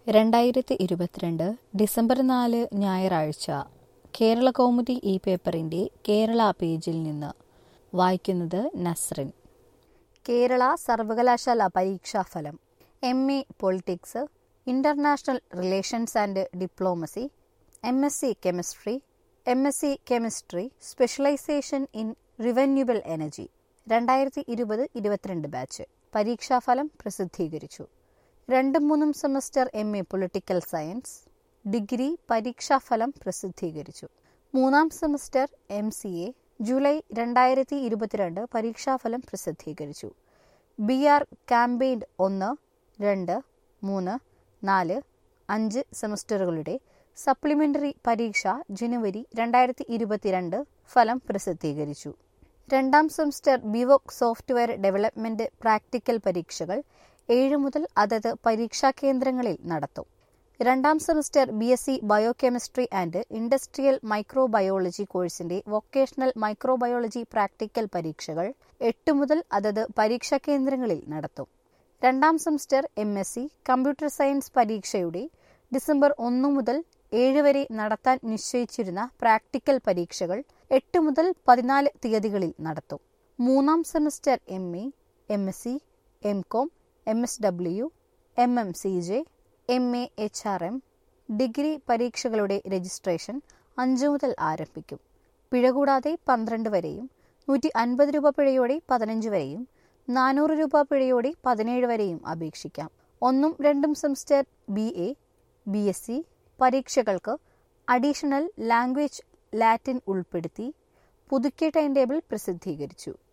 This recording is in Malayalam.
രണ്ടായിരത്തി ഇരുപത്തിരണ്ട് ഡിസംബർ നാല് ഞായറാഴ്ച കേരള കൗമുദി ഈ പേപ്പറിന്റെ കേരള പേജിൽ നിന്ന് വായിക്കുന്നത് നസ്രിൻ കേരള സർവകലാശാല പരീക്ഷാഫലം M A politics international relations and diplomacy M S C chemistry M S C chemistry specialisation in renewable energy രണ്ടായിരത്തി ഇരുപത് ഇരുപത്തിരണ്ട് ബാച്ച് പരീക്ഷാഫലം പ്രസിദ്ധീകരിച്ചു രണ്ടും മൂന്നും semester M A political science degree പരീക്ഷാഫലം പ്രസിദ്ധീകരിച്ചു മൂന്നാം semester M C A July രണ്ടായിരത്തി ഇരുപത്തിരണ്ട് പരീക്ഷാഫലം പ്രസിദ്ധീകരിച്ചു ബി ആർ ക്യാമ്പയിൻ ഒന്ന് രണ്ട് മൂന്ന് നാല് അഞ്ച് സെമസ്റ്ററുകളുടെ സപ്ലിമെന്ററി പരീക്ഷ ജനുവരി രണ്ടായിരത്തി ഇരുപത്തിരണ്ട് ഫലം പ്രസിദ്ധീകരിച്ചു രണ്ടാം semester B Voc software development practical പരീക്ഷകൾ ഏഴ് മുതൽ അതത് പരീക്ഷാ കേന്ദ്രങ്ങളിൽ നടത്തും രണ്ടാം semester B S C biochemistry and industrial microbiology കോഴ്സിന്റെ വൊക്കേഷണൽ മൈക്രോബയോളജി പ്രാക്ടിക്കൽ പരീക്ഷകൾ എട്ട് മുതൽ അതത് പരീക്ഷാ കേന്ദ്രങ്ങളിൽ നടത്തും രണ്ടാം semester M S C computer science പരീക്ഷയുടെ ഡിസംബർ ഒന്ന് മുതൽ ഏഴ് വരെ നടത്താൻ നിശ്ചയിച്ചിരുന്ന പ്രാക്ടിക്കൽ പരീക്ഷകൾ എട്ട് മുതൽ പതിനാല് തീയതികളിൽ നടത്തും മൂന്നാം semester M A M S C M com M S W M M C J M A H R M degree പരീക്ഷകളുടെ രജിസ്ട്രേഷൻ അഞ്ച് മുതൽ ആരംഭിക്കും പിഴ കൂടാതെ പന്ത്രണ്ട് വരെയും നൂറ്റി അൻപത് രൂപ പിഴയോടെ പതിനഞ്ച് വരെയും നാനൂറ് രൂപ പിഴയോടെ പതിനേഴ് വരെയും അപേക്ഷിക്കാം ഒന്നും രണ്ടും semester B A B S C പരീക്ഷകൾക്ക് അഡീഷണൽ ലാംഗ്വേജ് ലാറ്റിൻ ഉൾപ്പെടുത്തി പുതുക്കിയ ടൈം ടേബിൾ പ്രസിദ്ധീകരിച്ചു